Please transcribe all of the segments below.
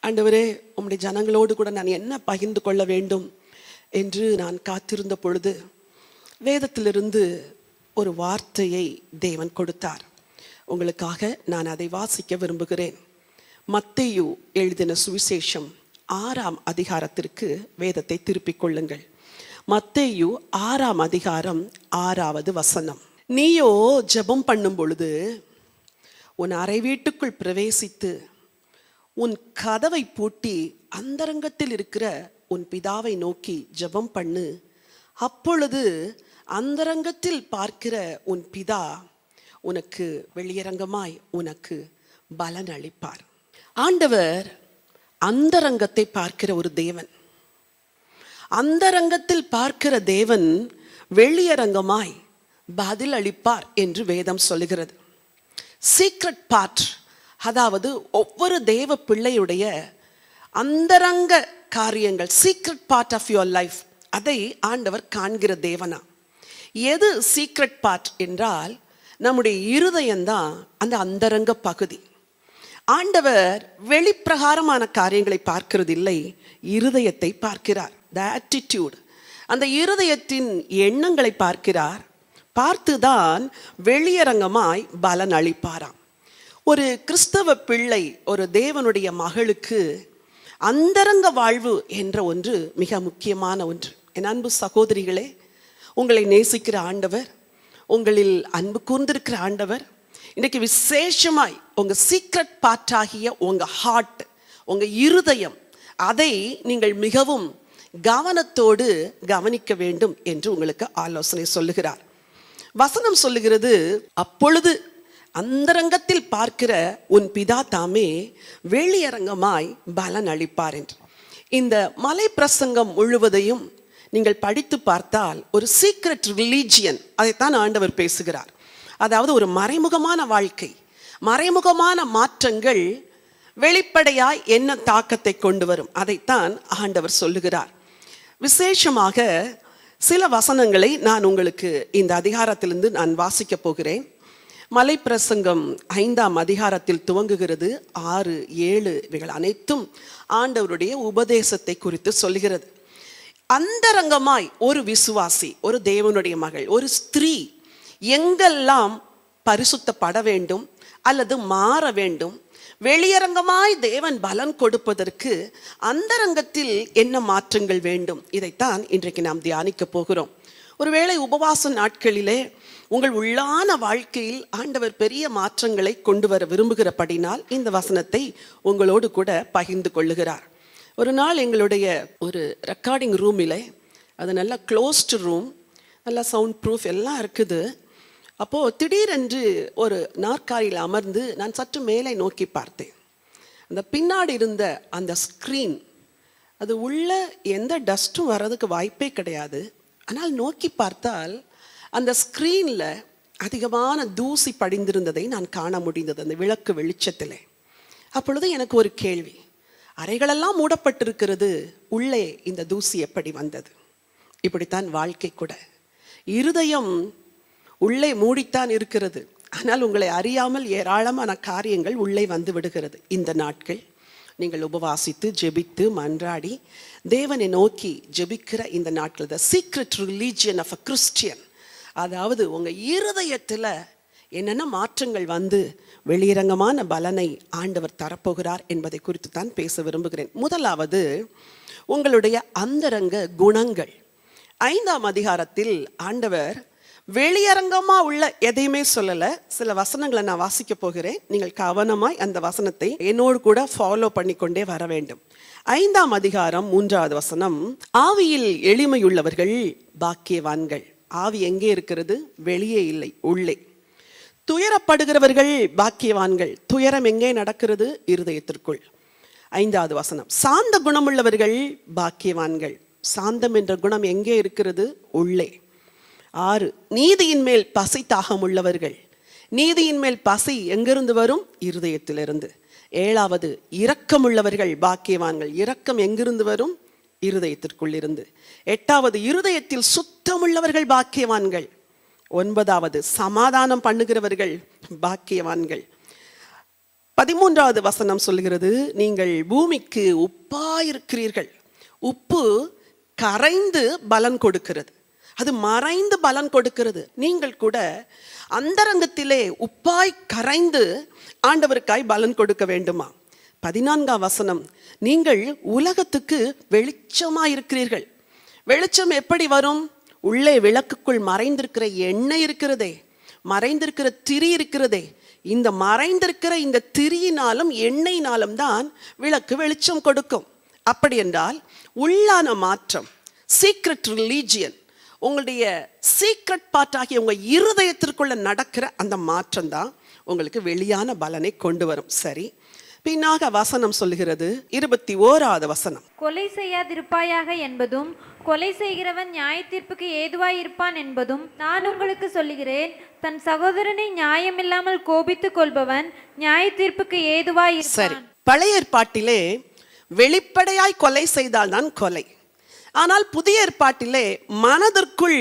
ஆண்டவரே உம்முடைய ஜனங்களோடு கூட நான் என்ன பகிர்ந்து கொள்ள வேண்டும் என்று நான் காத்திருந்த பொழுது வேதத்திலிருந்து ஒரு வார்த்தையை தேவன் கொடுத்தார் உங்களுக்காக நான் அதை வாசிக்க விரும்புகிறேன் மத்தேயு எழுதின சுவிசேஷம் ஆறாம் அதிகாரத்திற்கு வேதத்தை திருப்பிக் கொள்ளுங்கள் மத்தேயு ஆறாம் அதிகாரம் ஆறாவது வசனம் நீயோ ஜெபம் பண்ணும் பொழுது உன் அறை வீட்டுக்குள் பிரவேசித்து உன் கதவை பூட்டி அந்தரங்கத்தில் இருக்கிற உன் பிதாவை நோக்கி ஜெபம் பண்ணு அப்பொழுது அந்தரங்கத்தில் பார்க்கிற உன் பிதா உனக்கு வெளியரங்கமாய் உனக்கு பலன் அளிப்பார் ஆண்டவர் அந்தரங்கத்தை பார்க்கிற ஒரு தேவன் அந்தரங்கத்தில் பார்க்கிற தேவன் வெளியரங்கமாய் பதில் அளிப்பார் என்று வேதம் சொல்லுகிறது சீக்ரெட் பார்ட் அதாவது ஒவ்வொரு தேவ பிள்ளையுடைய அந்தரங்க காரியங்கள் secret part of your life அதை ஆண்டவர் காண்கிற தேவனா எது சீக்ரெட் பார்ட் என்றால் நம்முடைய இருதயம்தான் அந்த அந்தரங்க பகுதி ஆண்டவர் வெளிப்பிரகாரமான காரியங்களை பார்க்கிறது இல்லை இருதயத்தை பார்க்கிறார் த ஆட்டிடியூட் அந்த இருதயத்தின் எண்ணங்களை பார்க்கிறார் பார்த்துதான் வெளியரங்கமாய் பலன் அளிப்பாராம் ஒரு கிறிஸ்தவ பிள்ளை ஒரு தேவனுடைய மகளுக்கு அந்தரங்க வாழ்வு என்ற ஒன்று மிக முக்கியமான ஒன்று என் அன்பு சகோதரிகளே உங்களை நேசிக்கிற ஆண்டவர் உங்களில் அன்பு கூர்ந்திருக்கிற ஆண்டவர் இன்னைக்கு விசேஷமாய் உங்க சீக்ரெட் பார்ட்டாகிய உங்க ஹார்ட் உங்க இருதயம் அதை நீங்கள் மிகவும் கவனத்தோடு கவனிக்க வேண்டும் என்று உங்களுக்கு ஆலோசனை சொல்லுகிறார் வசனம் சொல்லுகிறது அப்பொழுது அந்தரங்கத்தில் பார்க்கிற உன் பிதா தாமே வெளியரங்கமாய் பலன் அளிப்பார் என்று இந்த மலை பிரசங்கம் முழுவதையும் நீங்கள் படித்து பார்த்தால் ஒரு சீக்ரெட் ரிலீஜியன் அதைத்தான் ஆண்டவர் பேசுகிறார் அதாவது ஒரு மறைமுகமான வாழ்க்கை மறைமுகமான மாற்றங்கள் வெளிப்படையாய் என்ன தாக்கத்தை கொண்டு வரும் அதைத்தான் ஆண்டவர் சொல்லுகிறார் விசேஷமாக சில வசனங்களை நான் உங்களுக்கு இந்த அதிகாரத்திலிருந்து நான் வாசிக்கப் போகிறேன் மலை பிரசங்கம் ஐந்தாம் அதிகாரத்தில் துவங்குகிறது ஆறு ஏழு இவைகள் அனைத்தும் ஆண்டவருடைய உபதேசத்தை குறித்து சொல்கிறது அந்தரங்கமாய் ஒரு விசுவாசி ஒரு தேவனுடைய மகள் ஒரு ஸ்திரீ எங்கெல்லாம் பரிசுத்தப்பட வேண்டும் அல்லது மாற வேண்டும் வெளியரங்கமாய் தேவன் பலன் கொடுப்பதற்கு அந்தரங்கத்தில் என்ன மாற்றங்கள் வேண்டும் இதைத்தான் இன்றைக்கு நாம் தியானிக்க போகிறோம் ஒருவேளை உபவாச நாட்களிலே உங்கள் உள்ளான வாழ்க்கையில் ஆண்டவர் பெரிய மாற்றங்களை கொண்டு வர விரும்புகிறபடினால் இந்த வசனத்தை உங்களோடு கூட பகிர்ந்து கொள்ளுகிறார் ஒரு நாள் எங்களுடைய ஒரு ரெக்கார்டிங் ரூமில் அது நல்லா க்ளோஸ்டு ரூம் நல்லா சவுண்ட் ப்ரூஃப் எல்லாம் இருக்குது அப்போது திடீரென்று ஒரு நாற்காலியில் அமர்ந்து நான் சற்று மேலே நோக்கி பார்த்தேன் அந்த பின்னாடி இருந்த அந்த ஸ்க்ரீன் அது உள்ள எந்த டஸ்ட்டும் வர்றதுக்கு வாய்ப்பே கிடையாது ஆனால் நோக்கி பார்த்தால் அந்த ஸ்க்ரீனில் அதிகமான தூசி படிந்திருந்ததை நான் காண முடிந்தது அந்த விளக்கு வெளிச்சத்தில் அப்பொழுது எனக்கு ஒரு கேள்வி அறைகளெல்லாம் மூடப்பட்டிருக்கிறது உள்ளே இந்த தூசி எப்படி வந்தது இப்படித்தான் வாழ்க்கை கூட இருதயம் உள்ளே மூடித்தான் இருக்கிறது ஆனால் உங்களை அறியாமல் ஏராளமான காரியங்கள் உள்ளே வந்து விடுகிறது இந்த நாட்கள் நீங்கள் உபவாசித்து ஜெபித்து மன்றாடி தேவனை நோக்கி ஜெபிக்கிற இந்த நாட்கள் the secret religion of a Christian அதாவது உங்கள் இருதயத்தில் என்னென்ன மாற்றங்கள் வந்து வெளியரங்கமான பலனை ஆண்டவர் தரப்போகிறார் என்பதை குறித்து தான் பேச விரும்புகிறேன் முதலாவது உங்களுடைய அந்தரங்க குணங்கள் ஐந்தாம் அதிகாரத்தில் ஆண்டவர் வெளியரங்கமா உள்ள எதையுமே சொல்லலை சில வசனங்களை நான் வாசிக்க போகிறேன் நீங்கள் கவனமாய் அந்த வசனத்தை என்னோடு கூட ஃபாலோ பண்ணிக்கொண்டே வர வேண்டும் ஐந்தாம் அதிகாரம் மூன்றாவது வசனம் ஆவியில் எளிமையுள்ளவர்கள் பாக்கியவான்கள் ஆவி எங்கே இருக்கிறது வெளியே இல்லை உள்ளே துயரப்படுகிறவர்கள் பாக்கியவான்கள் துயரம் எங்கே நடக்கிறது இருதயத்திற்குள் ஐந்தாவது வசனம் சாந்த குணமுள்ளவர்கள் பாக்கியவான்கள் சாந்தம் என்ற குணம் எங்கே இருக்கிறது உள்ளே ஆறு நீதியின் மேல் பசி தாகம் உள்ளவர்கள் நீதியின் மேல் பசி எங்கிருந்து வரும் இருதயத்திலிருந்து ஏழாவது இரக்கமுள்ளவர்கள் பாக்கியவான்கள் இரக்கம் எங்கிருந்து வரும் இருதயத்திற்குள் இருந்து எட்டாவது இருதயத்தில் சுத்தமுள்ளவர்கள் பாக்கியவான்கள் ஒன்பதாவது சமாதானம் பண்ணுகிறவர்கள் பாக்கியவான்கள் பதிமூன்றாவது வசனம் சொல்கிறது நீங்கள் பூமிக்கு உப்பாயிருக்கிறீர்கள் உப்பு கரைந்து பலன் கொடுக்கிறது அது மறைந்து பலன் கொடுக்கிறது நீங்கள் கூட அந்தரங்கத்திலே உப்பாய் கரைந்து ஆண்டவருக்காய் பலன் கொடுக்க வேண்டுமா பதினான்காம் வசனம் நீங்கள் உலகத்துக்கு வெளிச்சமாய் இருக்கிறீர்கள் வெளிச்சம் எப்படி வரும் உள்ளே விளக்குக்குள் மறைந்திருக்கிற எண்ணெய் இருக்கிறதே மறைந்திருக்கிற திரி இருக்கிறதே இந்த மறைந்திருக்கிற இந்த திரியினாலும் எண்ணெயினாலும் தான் விளக்கு வெளிச்சம் கொடுக்கும் அப்படி என்றால் உள்ளான மாற்றம் சீக்ரெட் ரிலீஜியன் உங்களுடைய சீக்ரெட் பார்ட்டாகிய உங்க இருதயத்திற்குள்ள நடக்கிற அந்த மாற்றம் தான் உங்களுக்கு வெளியான பலனை கொண்டு வரும் சரி பின்னாக வசனம் சொல்லுகிறது இருபத்தி ஓராவது வசனம் கொலை செய்யாதிருப்பாயாக என்பதும் கொலை செய்கிறவன் நியாய தீர்ப்புக்கு ஏதுவாயிருப்பான் என்பதும் நான் உங்களுக்கு சொல்லுகிறேன் தன் சகோதரனை நியாயமில்லாமல் கோபித்துக் கொள்பவன் நியாய தீர்ப்புக்கு சரி ஏதுவாயிருப்பான் பழைய ஏற்பாட்டிலே வெளிப்படையாய் கொலை செய்தால்தான் கொலை ஆனால் புதிய ஏற்பாட்டிலே மனதிற்குள்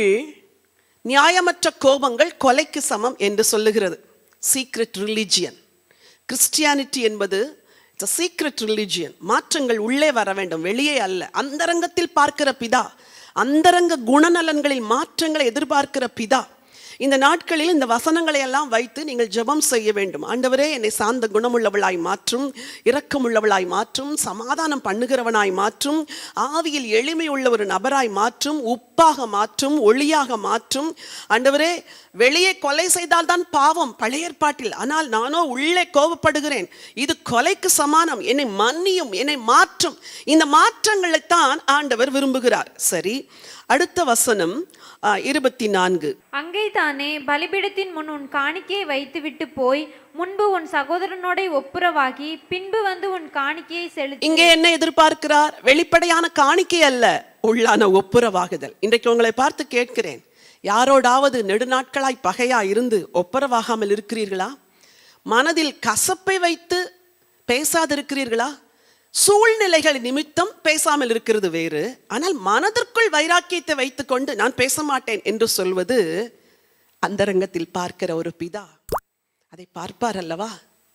நியாயமற்ற கோபங்கள் கொலைக்கு சமம் என்று சொல்லுகிறது சீக்ரெட் ரிலிஜியன் கிறிஸ்டியானிட்டி என்பது இட்ஸ் சீக்ரெட் ரிலிஜியன் மாற்றங்கள் உள்ளே வர வேண்டும் வெளியே அல்ல அந்தரங்கத்தில் பார்க்கிற பிதா அந்தரங்க குணநலன்களில் மாற்றங்களை எதிர்பார்க்கிற பிதா இந்த நாட்களில் இந்த வசனங்களை எல்லாம் வைத்து நீங்கள் ஜெபம் செய்ய வேண்டும் ஆண்டவரே என்னை சார்ந்த குணமுள்ளவளாய் மாற்றும் இரக்கமுள்ளவளாய் மாற்றும் சமாதானம் பண்ணுகிறவனாய் மாற்றும் ஆவியில் எளிமை உள்ள ஒரு நபராய் மாற்றும் உப்பாக மாற்றும் ஒளியாக மாற்றும் ஆண்டவரே வெளியே கொலை செய்தால்தான் பாவம் பழைய ஏற்பாட்டில் ஆனால் நானோ உள்ளே கோபப்படுகிறேன் இது கொலைக்கு சமானம் என்னை மன்னியும் என்னை மாற்றும் இந்த மாற்றங்களைத்தான் ஆண்டவர் விரும்புகிறார் சரி அடுத்த வசனம் ஆ, இருபத்தி நான்கு அங்கே தானே பலிபீடத்தின் முன் உன் காணிக்கையை வைத்துவிட்டு போய் முன்பு உன் சகோதரனோட ஒப்புரவாகி பின்பு வந்து உன் காணிக்கையை செலுத்தி இங்கே என்ன எதிர்பார்க்கிறார் வெளிப்படையான காணிக்கை அல்ல உள்ளான ஒப்புரவாகுதல் இன்றைக்கு உங்களை பார்த்து கேட்கிறேன் யாரோடாவது நெடுநாட்களாய் பகையா இருந்து ஒப்புரவாகாமல் இருக்கிறீர்களா மனதில் கசப்பை வைத்து பேசாதிருக்கிறீர்களா சூழ்நிலைகள் நிமித்தம் பேசாமல் இருக்கிறது வேறு ஆனால் மனதிற்குள் வைராக்கியத்தை வைத்துக்கொண்டு நான் பேச மாட்டேன் என்று சொல்வது அந்தரங்கத்தில் பார்க்கிற ஒரு பிதா அதை பார்ப்பார் அல்லவா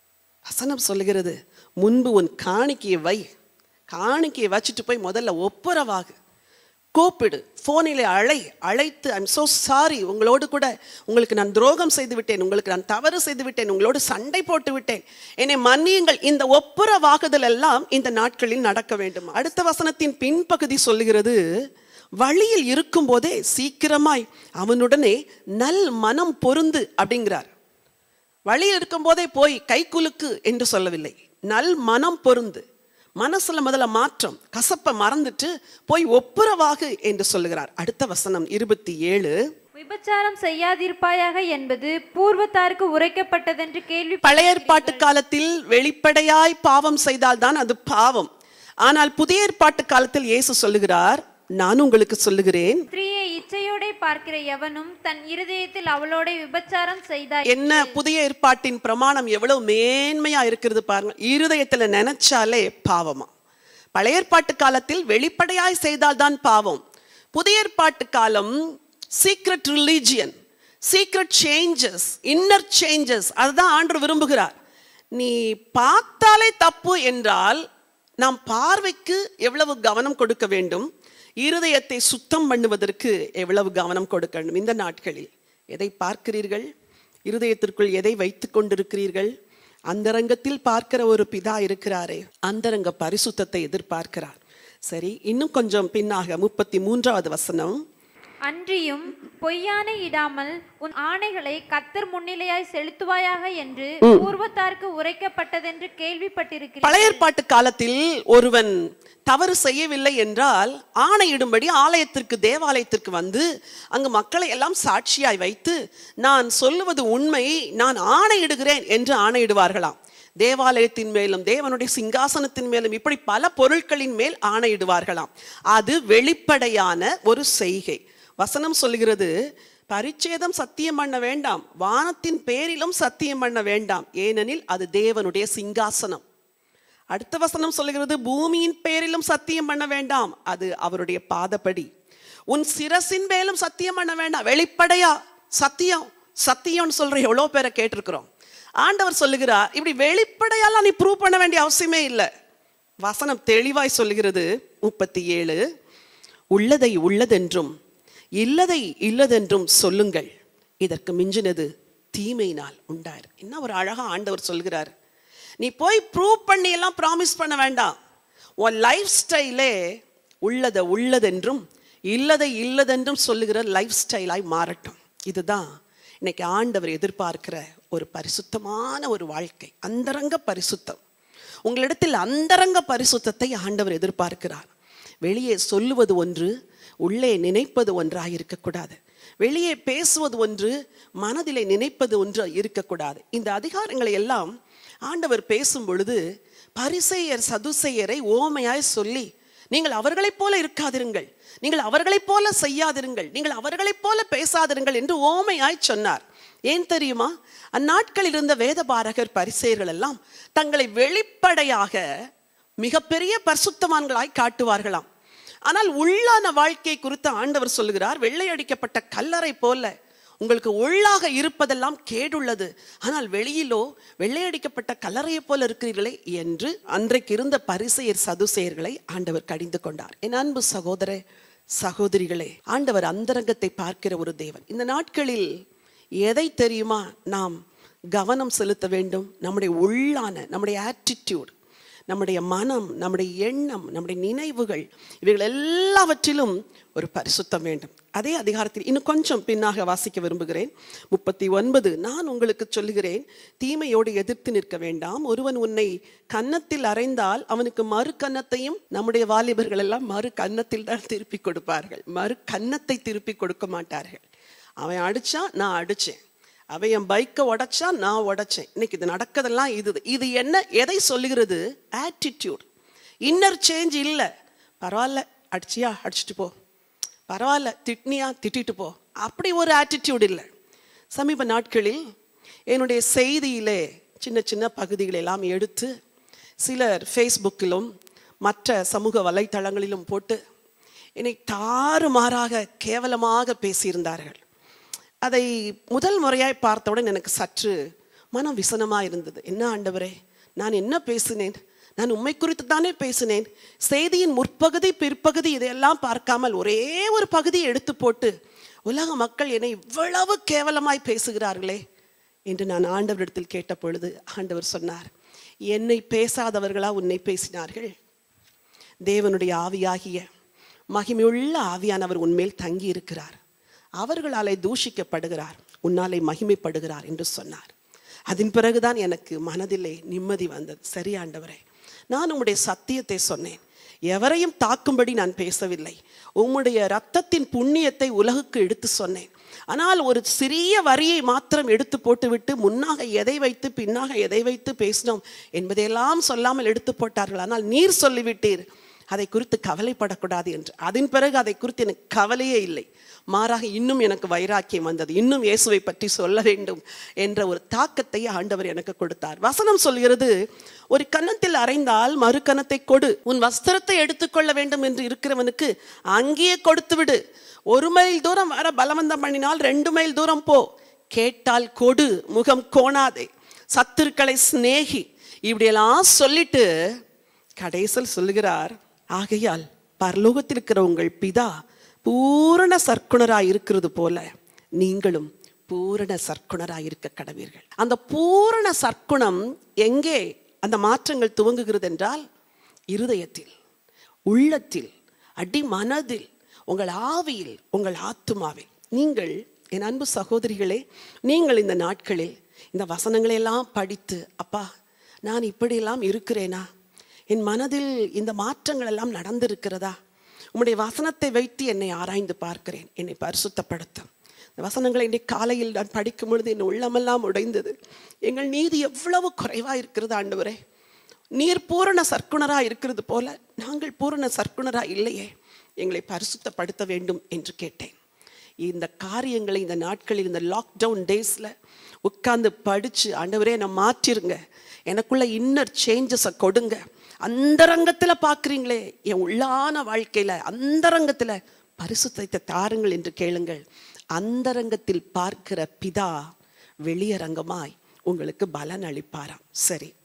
வசனம் சொல்லுகிறது முன்பு உன் காணிக்கையை வை காணிக்கையை வச்சுட்டு போய் முதல்ல ஒப்புரவாகு கூப்பிடு ஃபோனிலே அழை அழைத்து ஐம் so சாரி உங்களோடு கூட உங்களுக்கு நான் துரோகம் செய்து விட்டேன் உங்களுக்கு நான் தவறு செய்து விட்டேன் உங்களோடு சண்டை போட்டு விட்டேன் என்னை மன்னியுங்கள் இந்த ஒப்புரவாகுதல் எல்லாம் இந்த நாட்களில் நடக்க வேண்டும் அடுத்த வசனத்தின் பின்பகுதி சொல்லுகிறது வழியில் இருக்கும்போதே சீக்கிரமாய் அவனுடனே நல் மனம் பொருந்து அப்படிங்கிறார் வழியில் இருக்கும்போதே போய் கை குலுக்கு என்று சொல்லவில்லை நல் மனம் பொருந்து மனசுல முதல்ல மாற்றம் கசப்பை மறந்துட்டு போய் ஒப்புரவாகு என்று சொல்லுகிறார் அடுத்த வசனம் இருபத்தி ஏழு விபச்சாரம் செய்யாதிருப்பாயாக என்பது பூர்வத்தாருக்கு உரைக்கப்பட்டதென்று கேள்வி பழைய ஏற்பாட்டு காலத்தில் வெளிப்படையாய் பாவம் செய்தால்தான் அது பாவம் ஆனால் புதிய ஏற்பாட்டு காலத்தில் இயேசு சொல்லுகிறார் நான் உங்களுக்கு சொல்லுகிறேன் ஸ்திரீயை இச்சையோட பார்க்கிற எவனும் தன் இருதயத்தில் அவளோட விபச்சாரம் செய்தாய் என்ன புதிய ஏற்பாட்டின் பிரமாணம் எவ்வளவு மேன்மையா இருக்கிறது பாருங்க இருதயத்துல நினைச்சாலே பாவமா பழைய ஏற்பாட்டு காலத்தில் வெளிப்படையாய் செய்தால்தான் பாவம் புதிய ஏற்பாட்டு காலம் secret religion secret changes inner changes அதுதான் ஆண்டு விரும்புகிறார் நீ பார்த்தாலே தப்பு என்றால் நாம் பார்வைக்கு எவ்வளவு கவனம் கொடுக்க வேண்டும் இருதயத்தை சுத்தம் பண்ணுவதற்கு எவ்வளவு கவனம் கொடுக்க வேண்டும் இந்த நாட்களில் எதை பார்க்கிறீர்கள் இருதயத்திற்குள் எதை வைத்துக் கொண்டிருக்கிறீர்கள் அந்தரங்கத்தில் பார்க்கிற ஒரு பிதா இருக்கிறாரே அந்தரங்க பரிசுத்தத்தை எதிர்பார்க்கிறார் சரி இன்னும் கொஞ்சம் பின்னாக முப்பத்தி மூன்றாவது வசனம் அன்றியும் பொய்யானை இடாமல் உன் ஆணைகளை கத்தர் முன்னிலையாய் செலுத்துவாயாக என்று பூர்வத்தாருக்கு உரைக்கப்பட்டதென்று கேள்விப்பட்டிருக்கிறேன் பழைய ஏற்பாட்டு காலத்தில் ஒருவன் தவறு செய்யவில்லை என்றால் ஆணையிடும்படி ஆலயத்திற்கு தேவாலயத்திற்கு வந்து அங்கு மக்களை எல்லாம் சாட்சியாய் வைத்து நான் சொல்லுவது உண்மை நான் ஆணையிடுகிறேன் என்று ஆணையிடுவார்களாம் தேவாலயத்தின் மேலும் தேவனுடைய சிங்காசனத்தின் மேலும் இப்படி பல பொருட்களின் மேல் ஆணையிடுவார்களாம் அது வெளிப்படையான ஒரு செய்கை வசனம் சொல்கிறது பரிச்சேதம் சத்தியம் பண்ண வேண்டாம் வானத்தின் பேரிலும் சத்தியம் பண்ண வேண்டாம் ஏனெனில் அது தேவனுடைய சிங்காசனம் அடுத்த வசனம் சொல்லுகிறது பூமியின் பேரிலும் சத்தியம் பண்ண வேண்டாம் அது அவருடைய பாதப்படி உன் சிரசின் மேலும் சத்தியம் பண்ண வேண்டாம் வெளிப்படையா சத்தியம் சத்தியம்னு சொல்ற எவ்வளோ பேரை கேட்டிருக்கிறோம் ஆண்டவர் சொல்லுகிறார் இப்படி வெளிப்படையாலாம் நீ ப்ரூவ் பண்ண வேண்டிய அவசியமே இல்லை வசனம் தெளிவாய் சொல்லுகிறது முப்பத்தி ஏழு உள்ளதை உள்ளதென்றும் இல்லதை இல்லதென்றும் சொல்லுங்கள் இதற்கு மிஞ்சினது தீமையினால் உண்டார் என்ன ஒரு அழகா ஆண்டவர் சொல்கிறார் நீ போய் ப்ரூவ் பண்ணி எல்லாம் ப்ராமிஸ் பண்ண வேண்டாம் உன் லைஃப் ஸ்டைலே உள்ளதை உள்ளதென்றும் இல்லதை இல்லதென்றும் சொல்லுகிற லைஃப் ஸ்டைலாய் மாறட்டும் இதுதான் இன்னைக்கு ஆண்டவர் எதிர்பார்க்கிற ஒரு பரிசுத்தமான ஒரு வாழ்க்கை அந்தரங்க பரிசுத்தம் உங்களிடத்தில் அந்தரங்க பரிசுத்தத்தை ஆண்டவர் எதிர்பார்க்கிறார் வெளியே சொல்லுவது ஒன்று உள்ளே நினைப்பது ஒன்றாக இருக்கக்கூடாது வெளியே பேசுவது ஒன்று மனதிலே நினைப்பது ஒன்று இருக்கக்கூடாது இந்த அதிகாரங்களை எல்லாம் ஆண்டவர் பேசும் பொழுது பரிசெயர் சதுசெயரை ஓமையாய் சொல்லி நீங்கள் அவர்களைப் போல இருக்காதிருங்கள் நீங்கள் அவர்களைப் போல செய்யாதிருங்கள் நீங்கள் அவர்களைப் போல பேசாதிருங்கள் என்று ஓமையாய் சொன்னார் ஏன் தெரியுமா அந்நாட்களில் இருந்த வேதபாரகர் பரிசெயர்கள் எல்லாம் தங்களை வெளிப்படையாக மிகப்பெரிய பரிசுத்தவான்களாய் காட்டுவார்களாம் ஆனால் உள்ளான வாழ்க்கை குறித்து ஆண்டவர் சொல்லுகிறார் வெள்ளை அடிக்கப்பட்ட கல்லறை போல உங்களுக்கு உள்ளாக இருப்பதெல்லாம் கேடுள்ளது ஆனால் வெளியிலோ வெள்ளையடிக்கப்பட்ட கல்லறையை போல இருக்கிறீர்களே என்று அன்றைக்கு இருந்த பரிசெயர் சதுசெயர்களை ஆண்டவர் கடிந்து கொண்டார் என் அன்பு சகோதர சகோதரிகளே ஆண்டவர் அந்தரங்கத்தை பார்க்கிற ஒரு தேவன் இந்த நாட்களில் எதை தெரியுமா நாம் கவனம் செலுத்த வேண்டும் நம்முடைய உள்ளான நம்முடைய ஆட்டிடியூட் நம்முடைய மனம் நம்முடைய எண்ணம் நம்முடைய நினைவுகள் இவைகள் எல்லாவற்றிலும் ஒரு பரிசுத்தம் வேண்டும் அதே அதிகாரத்தில் இன்னும் கொஞ்சம் பின்னாக வாசிக்க விரும்புகிறேன் முப்பத்தி ஒன்பது நான் உங்களுக்கு சொல்லுகிறேன் தீமையோடு எதிர்த்து நிற்க வேண்டாம் ஒருவன் உன்னை கன்னத்தில் அறைந்தால் அவனுக்கு மறு கன்னத்தையும் நம்முடைய வாலிபர்கள் எல்லாம் மறு கன்னத்தில் தான் திருப்பி கொடுப்பார்கள் மறு கன்னத்தை திருப்பி கொடுக்க மாட்டார்கள் அவன் அடிச்சா நான் அடிச்சேன் அவன் என் பைக்கை உடைச்சா நான் உடைச்சேன் இன்னைக்கு இது நடக்கதெல்லாம் இது இது என்ன எதை சொல்லுகிறது ஆட்டிடியூட் இன்னர் சேஞ்ச் இல்லை பரவாயில்ல அடிச்சியா அடிச்சிட்டு போ பரவாயில்ல திட்னியா திட்டிட்டு போ அப்படி ஒரு ஆட்டிடியூட் இல்லை சமீப நாட்களில் என்னுடைய செய்தியிலே சின்ன சின்ன பகுதிகளை எல்லாம் எடுத்து சிலர் ஃபேஸ்புக்கிலும் மற்ற சமூக வலைத்தளங்களிலும் போட்டு என்னை தாறுமாறாக கேவலமாக பேசியிருந்தார்கள் அதை முதல் முறையாய் பார்த்தவுடன் எனக்கு சற்று மனம் விசனமாக இருந்தது என்ன ஆண்டவரே நான் என்ன பேசினேன் நான் உண்மை குறித்து தானே பேசினேன் செய்தியின் முற்பகுதி பிற்பகுதி இதையெல்லாம் பார்க்காமல் ஒரே ஒரு பகுதியை எடுத்து போட்டு உலக மக்கள் என்னை இவ்வளவு கேவலமாய் பேசுகிறார்களே என்று நான் ஆண்டவரிடத்தில் கேட்ட பொழுது ஆண்டவர் சொன்னார் என்னை பேசாதவர்களா உன்னை பேசினார்கள் தேவனுடைய ஆவியாகிய மகிமையுள்ள ஆவியானவர் உன்மேல் தங்கி இருக்கிறார் அவர்களாலே தூஷிக்கப்படுகிறார் உன்னாலே மகிமைப்படுகிறார் என்று சொன்னார் அதன் பிறகுதான் எனக்கு மனதிலே நிம்மதி வந்தது சரி ஆண்டவரே நான் உம்முடைய சத்தியத்தை சொன்னேன் எவரையும் தாக்கும்படி நான் பேசவில்லை உம்முடைய இரத்தத்தின் புண்ணியத்தை உலகுக்கு எடுத்து சொன்னேன் ஆனால் ஒரு சிறிய வரியை மாத்திரம் எடுத்து போட்டுவிட்டு முன்னாக எதை வைத்து பின்னாக எதை வைத்து பேசினோம் என்பதையெல்லாம் சொல்லாமல் எடுத்து போட்டார்கள் ஆனால் நீர் சொல்லிவிட்டீர் அதை குறித்து கவலைப்படக்கூடாது என்று அதன் பிறகு அதை குறித்து எனக்கு கவலையே இல்லை மாறாக இன்னும் எனக்கு வைராக்கியம் வந்தது இன்னும் இயேசுவை பற்றி சொல்ல வேண்டும் என்ற ஒரு தாக்கத்தை ஆண்டவர் எனக்கு கொடுத்தார் வசனம் சொல்கிறது ஒரு கன்னத்தில் அறைந்தால் மறு கன்னத்தை கொடு உன் வஸ்திரத்தை எடுத்துக்கொள்ள வேண்டும் என்று இருக்கிறவனுக்கு அங்கேயே கொடுத்து விடு ஒரு மைல் தூரம் வர பலவந்தம் பண்ணினால் ரெண்டு மைல் தூரம் போ கேட்டால் கொடு முகம் கோணாதே சத்துருக்களை சிநேகி இப்படியெல்லாம் சொல்லிட்டு கடைசியில் சொல்லுகிறார் ஆகையால் பரலோகத்தில் இருக்கிற உங்கள் பிதா பூரண சர்க்குணராய் இருக்கிறது போல நீங்களும் பூரண சர்க்குணராய் இருக்க கடவீர்கள் அந்த பூரண சர்க்குணம் எங்கே அந்த மாற்றங்கள் துவங்குகிறது என்றால் இருதயத்தில் உள்ளத்தில் அடி மனதில் உங்கள் ஆவியில் உங்கள் ஆத்துமாவில் நீங்கள் என் அன்பு சகோதரிகளே நீங்கள் இந்த நாட்களில் இந்த வசனங்களை எல்லாம் படித்து அப்பா நான் இப்படியெல்லாம் இருக்கிறேனா என் மனதில் இந்த மாற்றங்கள் எல்லாம் நடந்திருக்கிறதா உம்முடைய வசனத்தை வைத்து என்னை ஆராய்ந்து பார்க்கிறேன் என்னை பரிசுத்தப்படுத்தும் இந்த வசனங்களை இன்றைக்கு காலையில் நான் படிக்கும் பொழுது என் உள்ளமெல்லாம் உடைந்தது எங்கள் நீதி எவ்வளவு குறைவா இருக்கிறது ஆண்டவரே நீர் பூரண சர்க்குணரா இருக்கிறது போல நாங்கள் பூரண சர்க்குணரா இல்லையே எங்களை பரிசுத்தப்படுத்த வேண்டும் என்று கேட்டேன் இந்த காரியங்களை இந்த நாட்களில் இந்த லாக்டவுன் டேஸில் உட்கார்ந்து படித்து ஆண்டவரே நான் மாற்றிருங்க எனக்குள்ள இன்னர் சேஞ்சஸை கொடுங்க அந்தரங்கத்தில் பார்க்குறீங்களே என் உள்ளான வாழ்க்கையில் அந்தரங்கத்தில் பரிசுத்தத்தை தாருங்கள் என்று கேளுங்கள் அந்தரங்கத்தில் பார்க்கிற பிதா வெளியரங்கமாய் உங்களுக்கு பலன் அளிப்பாராம் சரி